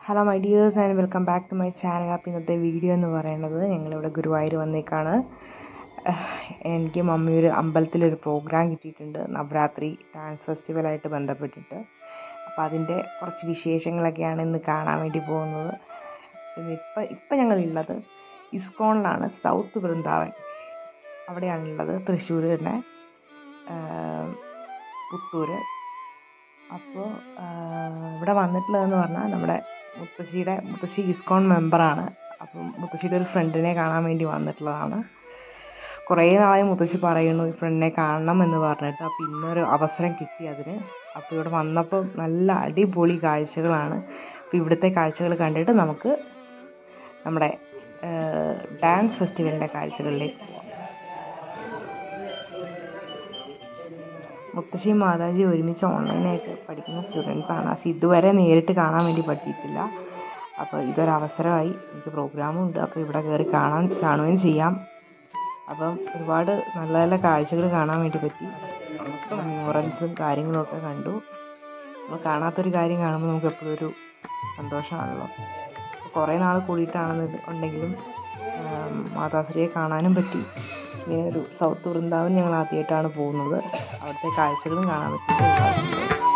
hello my dears and welcome back to my channel അപ്പോൾ ഇന്നത്തെ video എന്ന് പറയുന്നത് ഞങ്ങളിവിടെ ഗുരുവായൂർ വന്നേക്കാണ് എനിക്ക് മമ്മി ഒരു അമ്പലത്തിലൊരു പ്രോഗ്രാം കിട്ടിയിട്ടുണ്ട് നവരാത്രി ഡാൻസ് ഫെസ്റ്റിവലായിട്ട് ബന്ധപ്പെട്ടിട്ട് അപ്പോൾ അതിൻ്റെ കുറച്ച് വിശേഷങ്ങളൊക്കെയാണ് ഇന്ന് കാണാൻ വേണ്ടി പോകുന്നത് പിന്നെ ഇപ്പം ഇപ്പം ഞങ്ങളുള്ളത് ഇസ്കോണിലാണ് സൗത്ത് വൃന്ദാവൻ അവിടെയാണുള്ളത് തൃശ്ശൂർ തന്നെ പുത്തൂർ അപ്പോൾ ഇവിടെ വന്നിട്ടുള്ളതെന്ന് പറഞ്ഞാൽ നമ്മുടെ മുത്തശ്ശിയുടെ മുത്തശ്ശി ഇസ്കോൺ മെമ്പറാണ് അപ്പം മുത്തശ്ശിയുടെ ഒരു ഫ്രണ്ടിനെ കാണാൻ വേണ്ടി വന്നിട്ടുള്ളതാണ് കുറേ നാളായി മുത്തശ്ശി പറയുന്നു ഈ ഫ്രണ്ടിനെ കാണണം എന്ന് പറഞ്ഞിട്ട് അപ്പോൾ ഇന്നൊരു അവസരം കിട്ടി അതിന് അപ്പോൾ ഇവിടെ വന്നപ്പോൾ നല്ല അടിപൊളി കാഴ്ചകളാണ് അപ്പോൾ ഇവിടുത്തെ കാഴ്ചകൾ കണ്ടിട്ട് നമുക്ക് നമ്മുടെ ഡാൻസ് ഫെസ്റ്റിവലിൻ്റെ കാഴ്ചകളിലേക്ക് പോകാം മുത്തശ്ശിയും മാതാജി ഒരുമിച്ച് ഓൺലൈനായിട്ട് പഠിക്കുന്ന സ്റ്റുഡൻസാണ് പക്ഷെ ഇതുവരെ നേരിട്ട് കാണാൻ വേണ്ടി പറ്റിയിട്ടില്ല അപ്പോൾ ഇതൊരവസരമായി എനിക്ക് പ്രോഗ്രാമും ഉണ്ട് അപ്പോൾ ഇവിടെ കയറി കാണാൻ കാണുകയും ചെയ്യാം അപ്പം ഒരുപാട് നല്ല നല്ല കാഴ്ചകൾ കാണാൻ വേണ്ടി പറ്റി മ്യൂറൽസും കാര്യങ്ങളൊക്കെ കണ്ടു നമ്മൾ കാണാത്തൊരു കാര്യം കാണുമ്പോൾ നമുക്ക് എപ്പോഴും ഒരു സന്തോഷമാണല്ലോ കുറേ നാൾ കൂടിയിട്ടാണെന്ന് ഉണ്ടെങ്കിലും മാതാശ്രീയെ കാണാനും പറ്റി ഇങ്ങനെ ഒരു സൗത്ത് വൃന്ദാവൻ ഞങ്ങൾ ആദ്യമായിട്ടാണ് പോകുന്നത് അവിടുത്തെ കാഴ്ചകളും കാണാൻ പറ്റി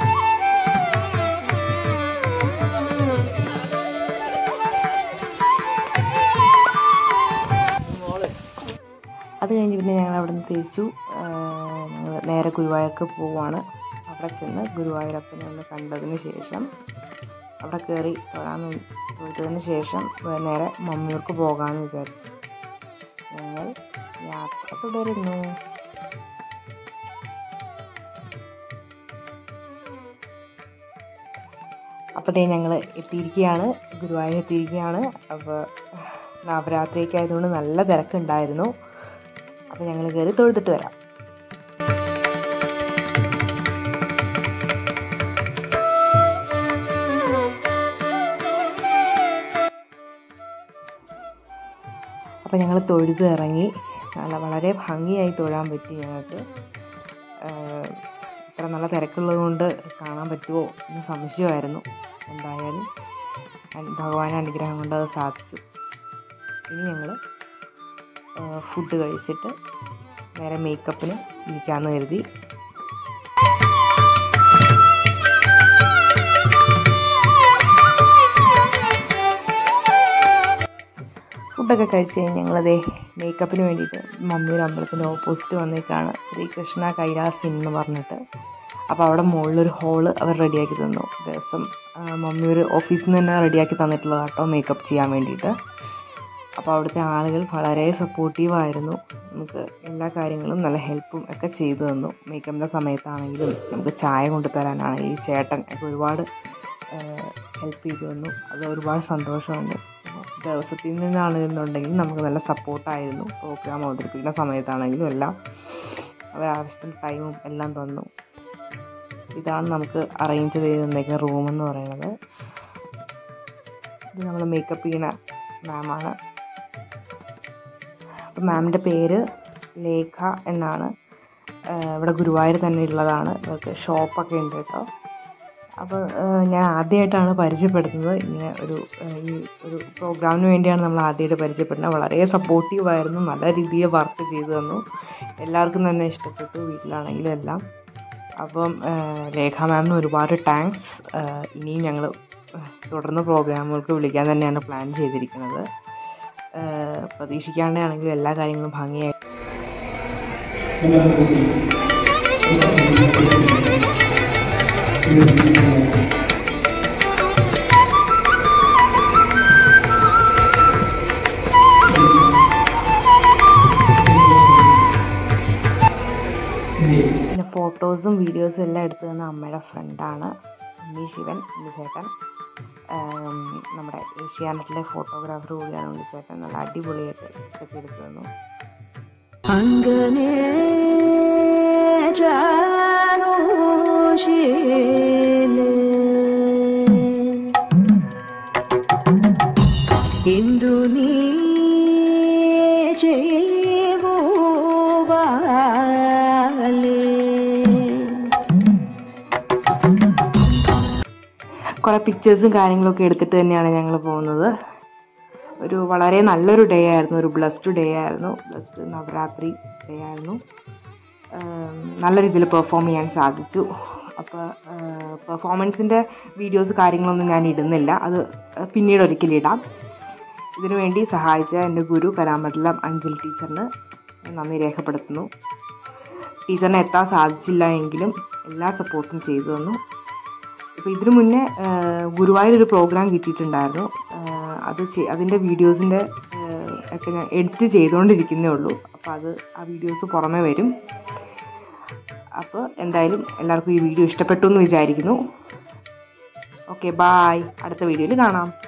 അത് കഴിഞ്ഞ് പിന്നെ ഞങ്ങൾ അവിടെ നിന്ന് തിരിച്ചു ഞങ്ങൾ നേരെ ഗുരുവായൂർക്ക് പോവുകയാണ് അവിടെ ചെന്ന് ഗുരുവായൂരപ്പനെ ഒന്ന് കണ്ടതിന് ശേഷം അവിടെ കയറി തൊഴാൻ തൊഴുതതിന് ശേഷം നേരെ മമ്മിയൂർക്ക് പോകാമെന്ന് വിചാരിച്ചു ഞങ്ങൾ യാത്ര തുടരുന്നു അപ്പോഴേ ഞങ്ങൾ എത്തിയിരിക്കുകയാണ് ഗുരുവായൂർ എത്തിയിരിക്കുകയാണ് അപ്പോൾ നവരാത്രിയൊക്കെ ആയതുകൊണ്ട് നല്ല തിരക്കുണ്ടായിരുന്നു അപ്പോൾ ഞങ്ങൾ കയറി തൊഴുതിട്ട് വരാം അപ്പോൾ ഞങ്ങൾ തൊഴുത് ഇറങ്ങി നല്ല വളരെ ഭംഗിയായി തൊഴാൻ പറ്റി ഞങ്ങൾക്ക് ഇത്ര നല്ല തിരക്കുള്ളത് കൊണ്ട് കാണാൻ പറ്റുമോ എന്ന് സംശയമായിരുന്നു എന്തായാലും ഭഗവാൻ അനുഗ്രഹം കൊണ്ട് അത് സാധിച്ചു ഇനി ഞങ്ങൾ ഫുഡ് കഴിച്ചിട്ട് നേരെ മേക്കപ്പിന് ഇരിക്കാമെന്ന് കരുതി ഫുഡൊക്കെ കഴിച്ച് കഴിഞ്ഞ് ഞങ്ങളതേ മേക്കപ്പിന് വേണ്ടിയിട്ട് മമ്മിയുടെ അമ്പലത്തിൻ്റെ ഓപ്പോസിറ്റ് വന്നേക്കാണ് ശ്രീകൃഷ്ണ കൈലാസ് എന്ന് പറഞ്ഞിട്ട് അപ്പോൾ അവിടെ മുകളിലൊരു ഹോള് അവർ റെഡിയാക്കി തന്നു ദിവസം മമ്മി ഒരു ഓഫീസിൽ നിന്ന് തന്നെ റെഡിയാക്കി തന്നിട്ടുള്ളത് കേട്ടോ മേക്കപ്പ് ചെയ്യാൻ വേണ്ടിയിട്ട് അപ്പോൾ അവിടുത്തെ ആളുകൾ വളരെ സപ്പോർട്ടീവായിരുന്നു നമുക്ക് എല്ലാ കാര്യങ്ങളും നല്ല ഹെൽപ്പും ഒക്കെ ചെയ്തു തന്നു മേക്കപ്പിൻ്റെ സമയത്താണെങ്കിലും നമുക്ക് ചായ കൊണ്ടുതരാനാണെങ്കിലും ഈ ചേട്ടൻ ഒക്കെ ഒരുപാട് ഹെൽപ്പ് ചെയ്തു തന്നു അത് ഒരുപാട് സന്തോഷമുണ്ട് ദിവസത്തിൽ നിന്നാണെന്നുണ്ടെങ്കിൽ നമുക്ക് നല്ല സപ്പോർട്ടായിരുന്നു പ്രോഗ്രാം അവതരിപ്പിക്കുന്ന സമയത്താണെങ്കിലും എല്ലാം അവർ ആവശ്യത്തിന് ടൈമും എല്ലാം തന്നു ഇതാണ് നമുക്ക് അറേഞ്ച് ചെയ്ത് തന്നേക്കുന്ന റൂമെന്ന് പറയുന്നത് ഇത് നമ്മൾ മേക്കപ്പ് ചെയ്യുന്ന മാമാണ് അപ്പം മാമിൻ്റെ പേര് ലേഖ എന്നാണ് ഇവിടെ ഗുരുവായൂർ തന്നെ ഉള്ളതാണ് ഇവർക്ക് ഷോപ്പൊക്കെ ഉണ്ട് കേട്ടോ അപ്പോൾ ഞാൻ ആദ്യമായിട്ടാണ് പരിചയപ്പെടുത്തുന്നത് ഇങ്ങനെ ഒരു ഈ ഒരു പ്രോഗ്രാമിന് വേണ്ടിയാണ് നമ്മൾ ആദ്യമായിട്ട് പരിചയപ്പെടുന്നത് വളരെ സപ്പോർട്ടീവായിരുന്നു നല്ല രീതിയിൽ വർക്ക് ചെയ്തു തന്നു എല്ലാവർക്കും തന്നെ ഇഷ്ടപ്പെട്ടു വീട്ടിലാണെങ്കിലും എല്ലാം അപ്പം രേഖ മാമിന് ഒരുപാട് താങ്ക്സ് ഇനിയും ഞങ്ങൾ തുടർന്ന് പ്രോഗ്രാമുകൾക്ക് വിളിക്കാൻ തന്നെയാണ് പ്ലാൻ ചെയ്തിരിക്കുന്നത് പ്രതീക്ഷിക്കാണ്ടാണെങ്കിലും എല്ലാ കാര്യങ്ങളും ഭംഗിയായി പിന്നെ ഫോട്ടോസും വീഡിയോസും എല്ലാം എടുത്തു തന്ന അമ്മയുടെ ഫ്രണ്ടാണ് ഉണ്ണി ശിവൻ ഉണ്ണിച്ചേട്ടൻ നമ്മുടെ ഏഷ്യാനെറ്റിലെ ഫോട്ടോഗ്രാഫർ കൂടിയാണ് ഉണ്ണിച്ചേട്ടൻ നല്ല അടിപൊളിയായിട്ട് ഒക്കെ എടുത്തു തന്നു അങ്ങനെ ഇന്ദു നീ ചെയ്യൂ കുറേ പിക്ചേഴ്സും കാര്യങ്ങളൊക്കെ എടുത്തിട്ട് തന്നെയാണ് ഞങ്ങൾ പോകുന്നത് ഒരു വളരെ നല്ലൊരു ഡേ ആയിരുന്നു ഒരു ബ്ലസ്ഡ് ഡേ ആയിരുന്നു ബ്ലസ്ഡ് നവരാത്രി ഡേ ആയിരുന്നു ഉം, നല്ല രീതിയിൽ പെർഫോം ചെയ്യാൻ സാധിച്ചു അപ്പോൾ പെർഫോമൻസിൻ്റെ വീഡിയോസ് കാര്യങ്ങളൊന്നും ഞാൻ ഇടുന്നില്ല അത് പിന്നീട് ഒരിക്കലും ഇടാം ഇതിനു വേണ്ടി സഹായിച്ച എൻ്റെ ഗുരു കലാമണ്ഡലം അഞ്ജലി ടീച്ചറിന് ഞാൻ നന്ദി രേഖപ്പെടുത്തുന്നു ടീച്ചറിനെ എത്താൻ സാധിച്ചില്ല എങ്കിലും എല്ലാ സപ്പോർട്ടും ചെയ്തു തന്നു ഇപ്പോൾ ഇതിനു മുന്നേ ആ, ഗുരുവായൂർ ഒരു പ്രോഗ്രാം കിട്ടിയിട്ടുണ്ടായിരുന്നു ആ, അത് ചെ- അതിൻ്റെ വീഡിയോസിൻ്റെ ഒക്കെ ഞാൻ എഡിറ്റ് ചെയ്തുകൊണ്ടിരിക്കുന്നേ ഉള്ളൂ അപ്പോൾ അത് ആ വീഡിയോസ് പുറമെ വരും അപ്പോൾ എന്തായാലും എല്ലാവർക്കും ഈ വീഡിയോ ഇഷ്ടപ്പെട്ടു എന്ന് വിചാരിക്കുന്നു ഓക്കെ ബായ് അടുത്ത വീഡിയോയിൽ കാണാം